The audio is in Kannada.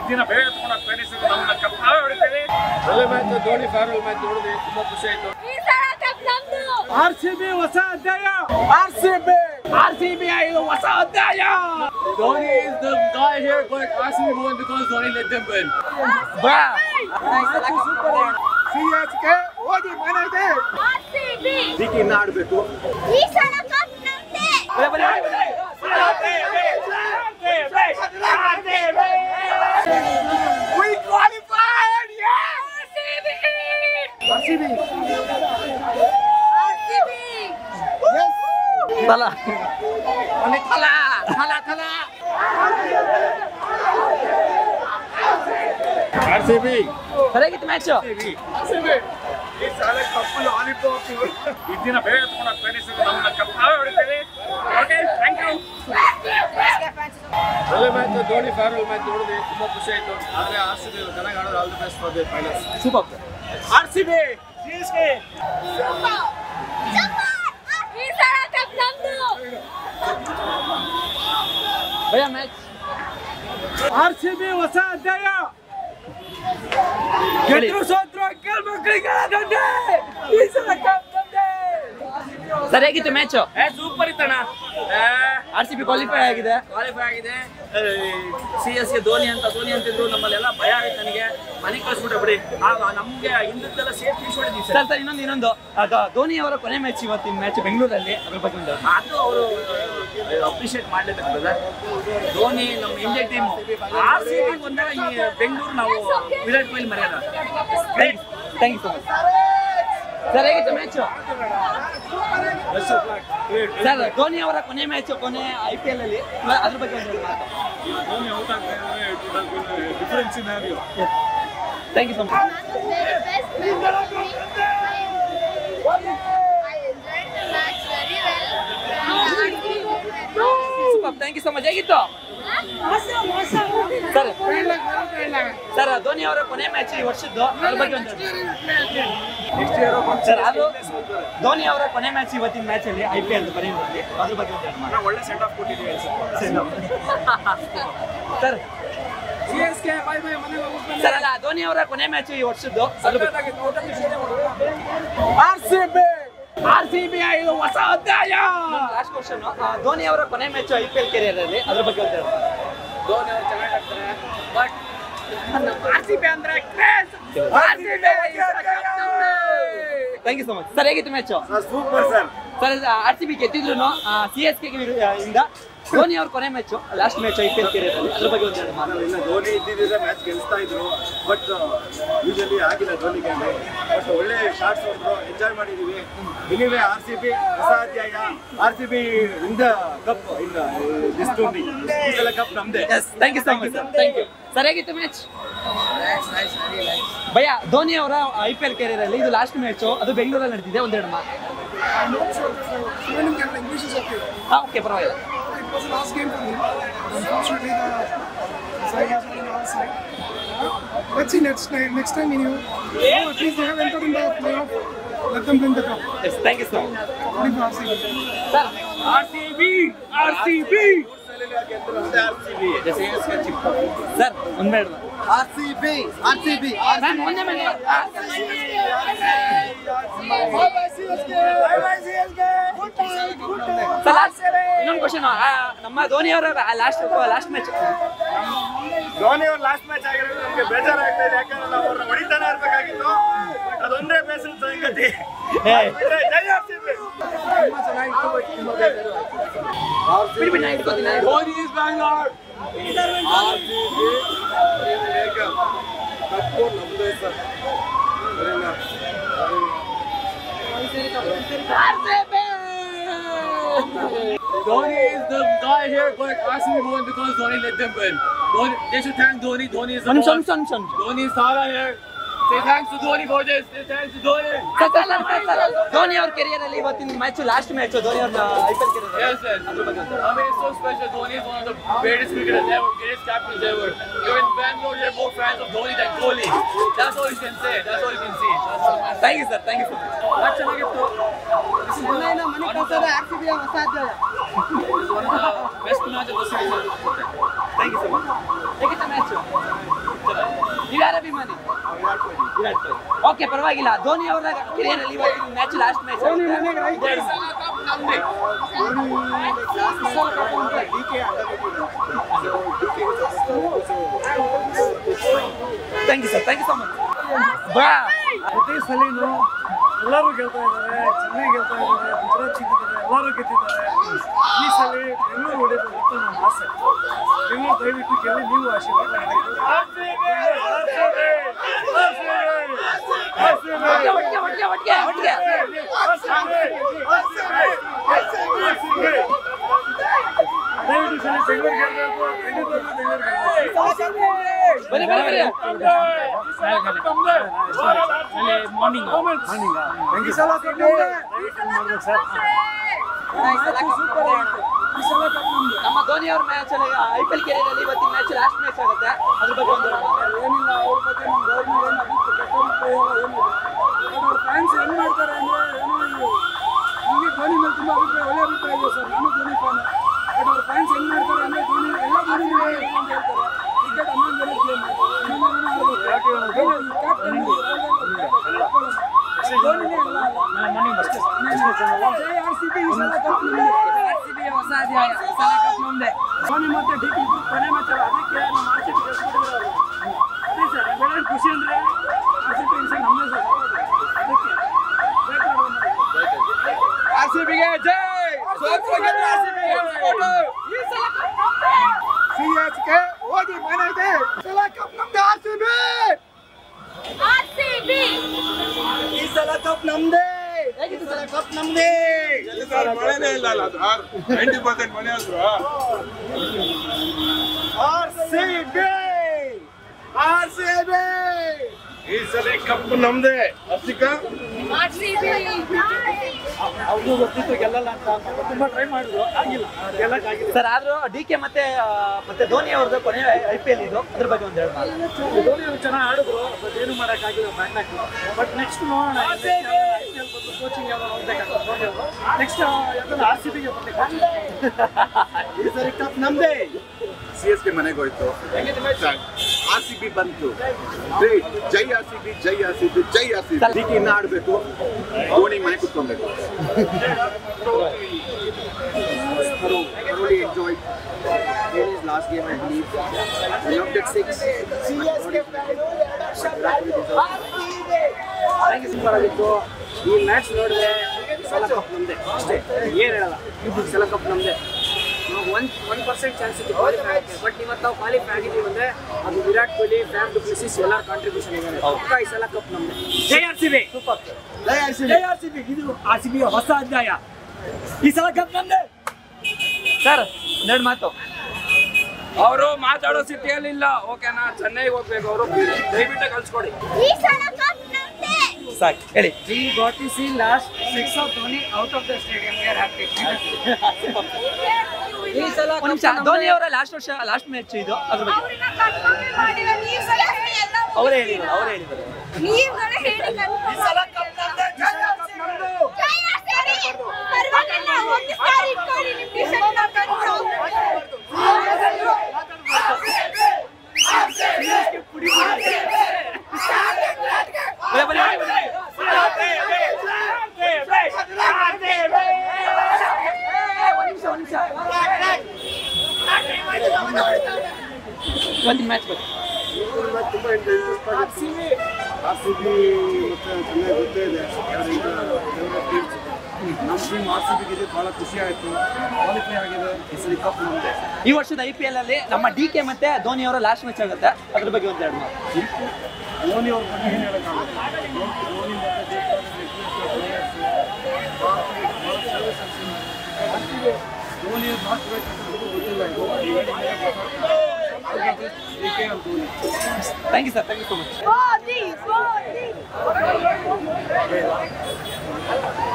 ದಿನ ಬೇರೆ ಎತ್ಕೊಂಡು ಪ್ರಯತ್ನಿಸಿದ್ರೆ ನಮ್ಮನ್ನ ಕಪ್ಪಾವೇ ಹೊಡಿತೀವಿ ಒಳ್ಳೆ ಮ್ಯಾಚ್ ಧೋನಿ ಫೇರ್ವೆಲ್ ಮ್ಯಾಚ್ ನೋಡಿದ್ವಿ ತುಂಬಾ ಖುಷಿ ಆಯ್ತು ಈ ಸಲ ಕಪ್ ನಮ್ದು ಆರ್ ಸಿ ಬಿ ಹೊಸ ಅಧ್ಯಾಯ R C B R C B ಇದು ಹೊಸ ಅಧ್ಯಾಯ Dhoni is the guy here but R C B won because Dhoni let them win ಬಾ ಸಿ ಎಸ್ ಕೆ ಹೋಗಿ ಮನೆಗೆ ಆರ್ಸಿಬಿ ಸಿಟಿ ಇನ್ನ ಆಡ್ಬೇಕು ಈ ಸಲ ಕಪ್ ನಮ್ದೇ We qualified! Yeah! RCB RCB Thala ಒಂದು Thala Thala Thala R C B ಸರಿಯಾಗಿತ್ತು ಮ್ಯಾಚ್ ಈ ಸಾಲ ಕಪ್ಪು ಲಾಲಿಪಾಪ್ ಈ ದಿನ ಬೇರೆ ಎತ್ಕೊಂಡು ಪ್ರಯತ್ನಿಸಿದ್ರೆ ನಮ್ಮನ್ನ ಕಪ್ಪಾವೇ ಹೊಡಿತೀವಿ ಓಕೆ ಥ್ಯಾಂಕ್ ಯು ಒಳ್ಳೆ ಮ್ಯಾಚ್ ಧೋನಿ ಫೇರ್ವೆಲ್ ಮ್ಯಾಚ್ ನೋಡಿದ್ವಿ ತುಂಬಾ ಖುಷಿ ಆಯ್ತು ಆದ್ರೆ ಆರ್ ಸಿ ಬಿ ಚೆನ್ನಾಗಿ ಆಡೋದು all the best for the finals super R C B ಈ ಸಲ ಕಪ್ ನಮ್ದು ಭಯ ಮ್ಯಾಚ್ ಆರ್ ಸಿ ಬಿ ಹೊಸ ಅಧ್ಯಾಯ ಗೆದ್ರು ಸೋತ್ರು ಗೆಲ್ಬೇಕು ಈ ಸಲ ಕಪ್ ಸರಿಯಾಗಿತ್ತು ಮ್ಯಾಚ್ ಸೂಪರ್ ಇತ್ತಣ್ಣ ಆರ್ ಸಿ ಬಿ ಕ್ವಾಲಿಫೈ ಆಗಿದೆ ಕ್ವಾಲಿಫೈ ಆಗಿದೆ ಸಿ ಎಸ್ ಗೆ ಧೋನಿ ಅಂತ ಧೋನಿ ಅಂತಿದ್ರು ನಮ್ಮಲ್ಲೆಲ್ಲ ಭಯ ಆಯ್ತು ನನಗೆ ಮನೆ ಕಳಿಸ್ಬಿಟ್ರೆ ಬಿಡಿ ಆಗ ನಮ್ಗೆ ಹಿಂದಕ್ಕೆಲ್ಲ ಸೇಫ್ ತಿಳಿಸ್ಬಿಟ್ಟಿದ್ದೀವಿ ಸರ್ ಸರ್ ಸರ್ ಇನ್ನೊಂದು ಇನ್ನೊಂದು ಅದು ಧೋನಿ ಅವರ ಕೊನೆ ಮ್ಯಾಚ್ ಇವತ್ತಿನ ಮ್ಯಾಚ್ ಬೆಂಗಳೂರಲ್ಲಿ ಅದ್ರ ಬಗ್ಗೆ ಒಂದು ಅದು ಅವರು ಅಪ್ರಿಷಿಯೇಟ್ ಮಾಡ್ಲೇಬೇಕು ಬ್ರದರ್ ಧೋನಿ ನಮ್ಮ India team R C B ಬಂದಾಗ ಈ ಬೆಂಗಳೂರು ನಾವು ವಿರಾಟ್ ಕೊಹ್ಲಿ ಮರ್ಯಾದ ಥ್ಯಾಂಕ್ ಯು ಸೊ ಮಚ್ ಸರಿಯಾಗಿತ್ತು ಮ್ಯಾಚ್ ಸರ್ ಧೋನಿ ಅವರ ಕೊನೆ ಮ್ಯಾಚ್ ಕೊನೆ ಐ ಪಿ ಎಲ್ ಅಲ್ಲಿ ಅದ್ರ ಬಗ್ಗೆ ಒಂದು ಮಾತು ಧೋನಿ ಔಟ್ ಆಗ್ತಾರೆ difference scenario thank you so much super thank you so much ಹೇಗಿತ್ತು ಸರ್ ಸರ್ ಧೋನಿ ಅವರ ಕೊನೆ ಮ್ಯಾಚ್ ಈ ವರ್ಷದ್ದು ಅದ್ರ ಬಗ್ಗೆ ಒಂದು ಸರ್ ಅದು ಧೋನಿ ಅವರ ಕೊನೆ ಮ್ಯಾಚ್ ಇವತ್ತಿನ ಮ್ಯಾಚ್ ಅಲ್ಲಿ ಐ ಪಿ ಎಲ್ ಬರೆಯುವಲ್ಲಿ ಅದ್ರ ಬಗ್ಗೆ ಒಂದು ಮಾತು. ಒಳ್ಳೆ ಸೆಟ್ ಆಫ್ ಕೊಟ್ಟಿದ್ದೀವಿ sir C S K bye bye ಮನೆಗೆ ಹೋಗ್ಬೇಕು ಸರ್ ಅಲ್ಲ ಧೋನಿ ಅವರ ಕೊನೆ ಮ್ಯಾಚ್ ಈ ವರ್ಷದ್ದು ಅದ್ರ ಬಗ್ಗೆ R C B R C B ಇದು ಹೊಸ ಅಧ್ಯಾಯ ಲಾಸ್ಟ್ ಕ್ವಶನ್ ಧೋನಿ ಅವರ ಕೊನೆ match I P L career ಅಲ್ಲಿ ಅದ್ರ ಬಗ್ಗೆ ಒಂದು ಹೇಳಿ. ಧೋನಿ ಅವರು ಚೆನ್ನಾಗಿ ಆಡ್ತಾರೆ ಬಟ್ ಆರ್ ಸಿ ಬಿ ಅಂದ್ರೆ craze R C B thank you so much sir ಹೇಗಿತ್ತು match super sir sir R C B ಗೆದ್ದಿದ್ರು ಸಿ ಎಸ್ ಕೆ ಇಂದ ಧೋನಿ ಅವ್ರ ಕೊನೆ match last match I P L career ಅಲ್ಲಿ ಅದ್ರ ಬಗ್ಗೆ ಒಂದು ಹೇಳಿ ಮಾತು. ಇನ್ನು ಧೋನಿ ಇದ್ದಿದ್ರೆ ಮ್ಯಾಚ್ ಗೆಲ್ಸ್ತಾ ಇದ್ರು ಬಟ್ ಯೂಶಲಿ ಆಗಿಲ್ಲ ಧೋನಿಗೆ ಬಟ್ ಒಳ್ಳೆ ಶಾರ್ಟ್ಸ್ ಹೊಡೆದ್ರು ಎಂಜಾಯ್ ಮಾಡಿದೀವಿ ಎನಿವೆ ಆರ್ ಸಿ ಬಿ ಹೊಸ ಅಧ್ಯಾಯ ಆರ್ ಸಿ ಬಿ ಇಂದ ಕಪ್ ಇಲ್ಲ ದಿಸ್ ಟೂರ್ನಿ ಈ ಸಲ ಕಪ್ ನಮ್ದೇ yes thank you so much sir thank you sir ಹೇಗಿತ್ತು ಮ್ಯಾಚ್ ಭಯ ಧೋನಿ ಅವರ ಐ ಪಿ ಎಲ್ ಕೆರಿಯರ್ ಅಲ್ಲಿ ಇದು ಲಾಸ್ಟ್ ಮ್ಯಾಚ್ ಅದು ಬೆಂಗಳೂರಲ್ಲಿ ನಡೆದಿದೆ ಒಂದೆರಡು ಮಾತು English is okay. ಹಾಂ ಓಕೆ ಪರವಾಗಿಲ್ಲ It was the last game for me. Unfortunately, the side has been our side. Let's see next time. Next time, you know, at least they have entered in the playoff. Let them win the cup. Yes thank you so much Only for RCB. Sir R C B R C B sir ಒಂದು ಬೇಡ R C B R C B ma'am ಒಂದೇ ಮೇಲೆ ಸರ್ ಲಾಸ್ಟ್ ಇನ್ನೊಂದು ಕ್ವಶನ್ ನಮ್ಮ ಧೋನಿ ಅವರ ಲಾಸ್ಟ್ ಲಾಸ್ಟ್ ಮ್ಯಾಚ್ ಧೋನಿ ಅವ್ರ ಲಾಸ್ಟ್ ಮ್ಯಾಚ್ ಆಗಿರೋದು ನಮಗೆ ಬೇಜಾರಾಗ್ತಾ ಇದೆ ಯಾಕಂದ್ರೆ ನಾವು ಅವ್ರನ್ನ ಹೊಡಿತಾನೆ ಇರ್ಬೇಕಾಗಿತ್ತು ಬಟ್ ಅದೊಂದೇ ಬೇಸರ ಸಂಗತಿ ಬಿಟ್ರೆ ಜೈ ಆರ್ ಸಿ ಬಿ ಬಿಡಿ ಬಿಡಿ ನಾ ಇಟ್ಕೋತೀನಿ Dhoni is Bangalore R C B cup ನಮ್ದೇ sir Dhoni is the guy here, but RCB won because Dhoni let them win. Dhoni, they should thank Dhoni. Dhoni is the ಒಂದು ನಿಮಿಷ boss. ಒಂದು ನಿಮಿಷ ಒಂದು ನಿಮಿಷ Dhoni is Sara here. Say thanks to Dhoni for this. Say thanks to Dhoni. Sir, sir, sir, sir, sir, Dhoni ಅವ್ರ ಕೆರಿಯರ್ ಅಲ್ಲಿ ಇವತ್ತಿನ ಮ್ಯಾಚ್ ಲಾಸ್ಟ್ ಮ್ಯಾಚ್ ಧೋನಿ ಅವ್ರ I P L career Yes, yes. I mean, it's so special. Dhoni is one of the greatest cricketers ever, greatest captains ever. You're in Bangalore, you're more fans of Dhoni than Kohli. That's all you can say. That's all you can see. That's all. Thank you sir thank you so much Match ಚೆನ್ನಾಗಿತ್ತು. Best match of the series thank you so much ಹೇಗಿತ್ತು ಮ್ಯಾಚ್ ಅಭಿಮಾನಿ ವಿರಾಟ್ ಕೊಹ್ಲಿ ಓಕೆ ಪರವಾಗಿಲ್ಲ ಧೋನಿ ಅವರ career ಅಲ್ಲಿ ಇವತ್ತಿನ match last match thank you sir thank you so much ಬಾ ಪ್ರತಿ ಸಲಿನೂ ಎಲ್ಲರೂ ಗೆಲ್ತಾ ಇದ್ದಾರೆ ಚೆನ್ನೈ ಗೆಲ್ತಾ ಇದ್ದಾರೆ ಗುಜರಾತ್ ಗೆದ್ದಿದ್ದಾರೆ ಎಲ್ಲರೂ ಗೆದ್ದಿದ್ದಾರೆ ಈ ಸಲ ಬೆಂಗಳೂರು ಹೊಡೆಯೋದು ಅಂತ ನಮ್ಮ ಆಸೆ ಬೆಂಗಳೂರು ದಯವಿಟ್ಟು ಗೆಲ್ಲಿ ನೀವು ಆಶೀರ್ವಾದ ಮಾಡಿ. ಒಟ್ಟಿಗೆ ಒಟ್ಟಿಗೆ ಒಟ್ಟಿಗೆ ಒಟ್ಟಿಗೆ ಒಟ್ಟಿಗೆ ದಯವಿಟ್ಟು ಈ ಸಲ ಬೆಂಗಳೂರು ಗೆಲ್ಲಬೇಕು ಖಂಡಿತವಾಗ್ಲೂ ಬೆಂಗಳೂರು ಗೆಲ್ಲಬೇಕು ಬನ್ನಿ ಬನ್ನಿ ಬನ್ನಿ ಮಾರ್ನಿಂಗ್ ಈ ಸಲ ಕಪ್ ನಮ್ದೇ. ಮಾಡ್ಬೇಕು ಸರ್ ನಮ್ಮ ಧೋನಿ ಅವ್ರ ಮ್ಯಾಚ್ ಅಲ್ಲಿ ಐ ಪಿ ಎಲ್ ಕೆರಿಯರ್ ಅಲ್ಲಿ ಇವತ್ತಿನ ಮ್ಯಾಚ್ ಲಾಸ್ಟ್ ಮ್ಯಾಚ್ ಆಗುತ್ತೆ ಅದ್ರ ಬಗ್ಗೆ ಒಂದು ಏನಿಲ್ಲ ಅವ್ರ ಬಗ್ಗೆ ನಮ್ಮ ಗೌರ್ಮೆಂಟ್ ಏನು ಅಭಿಪ್ರಾಯ ಕೆಟ್ಟ ಅಭಿಪ್ರಾಯ ಇಲ್ಲ ಏನಿಲ್ಲ ಅವ್ರ ಫ್ಯಾನ್ಸ್ ಹೆಂಗ್ ಮಾಡ್ತಾರೆ ಅಂದ್ರೆ ಏನೋ ಇವು ನನಗೆ ಧೋನಿ ಮೇಲೆ ತುಂಬ ಅಭಿಪ್ರಾಯ ಒಳ್ಳೆ ಅಭಿಪ್ರಾಯ ಇದೆ ಸರ್ ನಾನು ಧೋನಿ ಫ್ಯಾನ್ ಬಟ್ ಅವ್ರ ಫ್ಯಾನ್ಸ್ ಹೆಂಗ್ ಮಾಡ್ತಾರೆ ಅಂದ್ರೆ ಧೋನಿ ಎಲ್ಲ ಧೋನಿ ಅಂತ ಹೇಳ್ತಾರೆ ಕ್ರಿಕೆಟ್ ಹನ್ನೊಂದು ಜನ ಪ್ಲೇ ಧೋನಿನೇ ಎಲ್ಲ ಮಾರ್ನಿಂಗ್ ಅಷ್ಟೇ ಜೈ ಆರ್ ಸಿ ಬಿ ಈ ಸಲ ಕಪ್ ನಮ್ದೇ. ಹೊಸ ಅಧ್ಯಾಯ ಸಲ ಕಪ್ ನಮ್ದೆ ಧೋನಿ ಮತ್ತೆ ಡಿ ಟಿ ಕೊನೆ ಮ್ಯಾಚ್ ಅಲ್ಲ ಅದಕ್ಕೆ ನಮ್ಮ ಆರ್ ಸಿ ಬಿ ಗೆಲ್ಸ್ಬಿಟ್ಟಿದ್ದಾರೆ ಅವರು ಅದೇ ಸರ್ ಬೆಳೆ ಖುಷಿ ಅಂದ್ರೆ ಆರ್ ಸಿ ಬಿ ಈ ಸಲ ನಮ್ಮದೇ ಸರ್ ಅದಕ್ಕೆ ಆರ್ ಸಿ ಬಿಗೆ ಜೈ ಸಿ ಎಚ್ ಕೆ ಓದಿ ಮನೆ ಇದೆ ಸಲ ಕಪ್ ನಮ್ದೇ ಆರ್ ಸಿ ಬಿ RCB. ಈ ಸಲ ಕಪ್ ನಮ್ದೇ ಈ ಸಲ ಕಪ್ ನಮ್ದೇ ಮಳೆನೇ ಇಲ್ಲ ಅಲ್ಲ ಸರ್ ನೈಂಟಿ ಪರ್ಸೆಂಟ್ ಮಳೆ ಆದ್ರು R C B R C B ಈ ಸಲ ಕಪ್ ನಮ್ದೇ ಹರ್ಷಿಕಾ RCB. ಅವ್ರಿಗೂ ಗೊತ್ತಿತ್ತು ಗೆಲ್ಲಲ್ಲ ಅಂತ ಪಾಪ ತುಂಬಾ ಟ್ರೈ ಮಾಡಿದ್ರು ಆಗಿಲ್ಲ ಗೆಲ್ಲಕ್ ಆಗಿಲ್ಲ ಸರ್ ಆದ್ರೂ ಡಿ ಕೆ ಮತ್ತೆ ಆ, ಮತ್ತೆ ಧೋನಿ ಅವ್ರದ್ದು ಕೊನೆ ಐ ಪಿ ಎಲ್ ಇದು ಅದ್ರ ಬಗ್ಗೆ ಒಂದು ಹೇಳಿ ಧೋನಿ ಅವರು ಚೆನ್ನಾಗಿ ಆಡಿದ್ರು ಬಟ್ ಏನು ಮಾಡೋಕ್ಕಾಗಿಲ್ಲ ಬ್ಯಾಟ್ ಹಾಕಿ ಬಟ್ ನೆಕ್ಸ್ಟ್ ನೋಡೋಣ ಕೋಚಿಂಗ್ ಯಾವಾಗ ಹೋಗ್ಬೇಕಾಗ್ತದೆ ಧೋನಿ ಅವರು ನೆಕ್ಸ್ಟ್ ಯಾಕಂದ್ರೆ ಆರ್ ಸಿ ಬಿಗೆ ಈ ಸರಿ ಕಪ್ ನಮ್ದೇ ಸಿ ಎಸ್ ಕೆ ಮನೆಗೆ ಹೋಯ್ತು ಆರ್ ಸಿ ಬಿ ಬಂತು ಗ್ರೇಟ್ ಜೈ ಆರ್ ಸಿ ಬಿ ಜೈ ಆರ್ ಸಿ ಬಿ ಜೈ ಆರ್ ಸಿ ಬಿ ಇನ್ನ ಆಡ್ಬೇಕು ಧೋನಿ ಮನೆ ಕುತ್ಕೊಬೇಕು thoroughly enjoyed in his last game, I believe. He loved it six. Super ಆಗಿತ್ತು ಈ ಮ್ಯಾಚ್ ನೋಡಿದ್ರೆ ಈ ಸಲ ಕಪ್ ನಮ್ದೆ ಅಷ್ಟೇ ಏನು ಹೇಳಲ್ಲ ಈ ಸಲ ಕಪ್ ನಮ್ದೆ ಒನ್ ಒನ್ ಪರ್ಸೆಂಟ್ ಚಾನ್ಸ್ ಇತ್ತು ಕ್ವಾಲಿಫೈ ಆಗುತ್ತೆ ಬಟ್ ಇವತ್ತು ನಾವು ಕ್ವಾಲಿಫೈ ಆಗಿದ್ದೀವಿ ಅಂದ್ರೆ ಅದು Virat Kohli Faf du Plessis ಎಲ್ಲರ ಕಾಂಟ್ರಿಬ್ಯೂಷನ್ ಇದೆ ಪಕ್ಕ ಈ ಸಲ ಕಪ್ ನಮ್ದೆ ಜೈ ಆರ್ ಸಿ ಬಿ ಜೈ ಆರ್ ಸಿ ಬಿ ಇದು ಆರ್ ಸಿ ಬಿ ಹೊಸ ಅಧ್ಯಾಯ ಈ ಸಲ ಕಪ್ ನಮ್ದೆ ಸರ್ ಒಂದೆರಡು ಮಾತು ಅವರು ಮಾತಾಡೋ ಸ್ಥಿತಿಯಲ್ಲಿ ಇಲ್ಲ ಓಕೆನಾ ಚೆನ್ನೈಗೆ ಹೋಗ್ಬೇಕು ಅವರು ದಯವಿಟ್ಟು ಕಳ್ಸ್ಕೊಡಿ ಈ ಸಲ ಕಪ್ ನಮ್ದೇ. ಸಾಕು ಹೇಳಿ We got to see last six of Dhoni out of the stadium. We are happy. ಈ ಸಲ ಒಂದು ನಿಮಿಷ ಧೋನಿ ಅವರ ಲಾಸ್ಟ್ ವರ್ಷ ಲಾಸ್ಟ್ ಮ್ಯಾಚ್ ಇದು ಅದ್ರ ಬಗ್ಗೆ ಅವ್ರನ್ನ confirm ಏ ಮಾಡಿಲ್ಲ. ನೀವ್ ಸಲ ಹೇಳಿ ಎಲ್ಲ ಅವರೇ ಹೇಳಿದ್ರು ಅವರೇ ಹೇಳಿದ್ರು ನೀವ್ಗಳೇ ಹೇಳಿ confirm ಜೈ RCB. ಪರವಾಗಿಲ್ಲ, ಒಂದು ಸಾರಿ ಇಟ್ಕೊಳ್ಳಿ ನಿಮ್ t-shirt ನ confirm. ಬನ್ನಿ, ಬನ್ನಿ, ಬನ್ನಿ, ಬನ್ನಿ. ಒಂದ್ ನಿಮಿಷ ಒಂದ್ ನಿಮಿಷ ಒಂದು ಮ್ಯಾಚ್ ಬಗ್ಗೆ ತುಂಬ ಆರ್ ಸಿ ಬಿ ಮತ್ತೆ ಚೆನ್ನಾಗಿ ಗೊತ್ತೇ ಇದೆ ಯಾರಿಂದ ಫೇವ್ರೆಟ್ ಟೀಮ್ಸ್ ನಮ್ಮ ಟೀಮ್ ಆರ್ ಸಿ ಬಿಗೆ ಭಾಳ ಖುಷಿ ಆಯಿತು ಕ್ವಾಲಿಫೈ ಆಗಿದೆ ಈ ಸಲ ಕಪ್ ನಮ್ದೆ ಈ ವರ್ಷದ ಐ ಪಿ ಎಲ್ ಅಲ್ಲಿ ನಮ್ಮ ಡಿ ಕೆ ಮತ್ತೆ ಧೋನಿ ಅವರ ಲಾಸ್ಟ್ ಮ್ಯಾಚ್ ಆಗುತ್ತೆ ಅದ್ರ ಬಗ್ಗೆ ಒಂದು ಎರಡು ಮಾತು ಧೋನಿ ಅವ್ರ ಬಗ್ಗೆ ಏನು ಹೇಳೋಕ್ಕಾಗುತ್ತೆ ಧೋನಿ ಮತ್ತು ಧೋನಿ ಮಾತ್ರ ಗೊತ್ತಿಲ್ಲ ಇದು ಕೆ ಅಂತ Dhoni thank you sir thank you so much Modi, Modi.